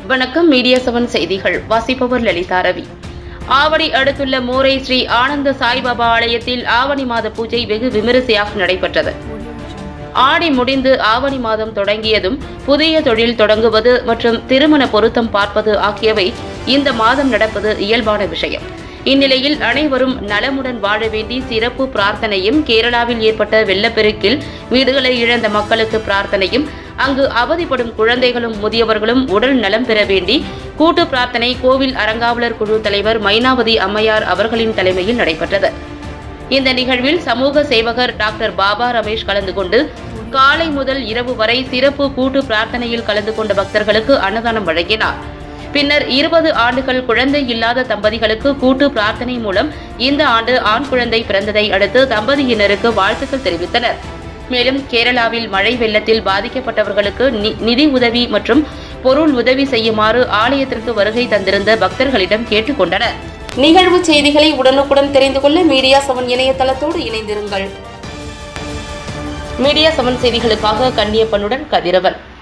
வணக்கம் media seven செய்திகள் வாசிப்பவர் லலிதா ரவி ஆவடி அடுத்துள்ள மோரை ஸ்ரீ ஆனந்த சாய்பாபா ஆலயத்தில் ஆவணி மாத பூஜை வெகு விமரிசையாக நடைபெற்றது ஆடி முடிந்து ஆவணி மாதம் தொடங்கியதும் புதிய தொழில் தொடங்குவது மற்றும் திருமண பொருத்தம் பார்ப்பது ஆகியவை இந்த மாதம் நடப்பது இயல்பான விஷயம் இந்நிலையில் அனைவரும் நலமுடன் வாழ வேண்டி சிறப்பு பிரார்த்தனையும் கேரளாவில் ஏற்பட்ட வெள்ளப்பெருக்கில் வீடுகளை இழந்த மக்களுக்கு பிரார்த்தனையும் அங்கு அவதிப்படும் குழந்தைகளும் முதியவர்களும் உடல் நலம் பெற வேண்டி கூட்டு பிரார்த்தனை கோவில் அறங்காவலர் குழு தலைவர் மைனாவதி அம்மையார் அவர்களின் தலைமையில் நடைபெற்றது இந்த நிகழ்வில் சமூக சேவகர் டாக்டர் பாபா ரமேஷ் கலந்து கொண்டு காலை முதல் இரவு வரை சிறப்பு கூட்டு பிரார்த்தனையில் கலந்து கொண்ட பக்தர்களுக்கு அன்னதானம் வழங்கினார் பின்னர் இருபது ஆண்டுகள் குழந்தை இல்லாத தம்பதிகளுக்கு கூட்டு பிரார்த்தனை மூலம் இந்த ஆண்டு ஆண் குழந்தை பிறந்ததை அடுத்து தம்பதியினருக்கு வாழ்த்துக்கள் தெரிவித்தனர் மேலும் கேரளாவில் மழை வெள்ளத்தில் பாதிக்கப்பட்டவர்களுக்கு நி- நிதி உதவி மற்றும் பொருள் உதவி செய்யுமாறு ஆலயத்திற்கு வருகை தந்திருந்த பக்தர்களிடம் கேட்டுக்கொண்டனர் நிகழ்வு செய்திகளை உடனுக்குடன் தெரிந்து கொள்ள மீடியா செவன் இணையதளத்தோடு இணைந்திருங்கள் மீடியா செவன் செய்திகளுக்காக கன்னியப்பனுடன் கதிரவன்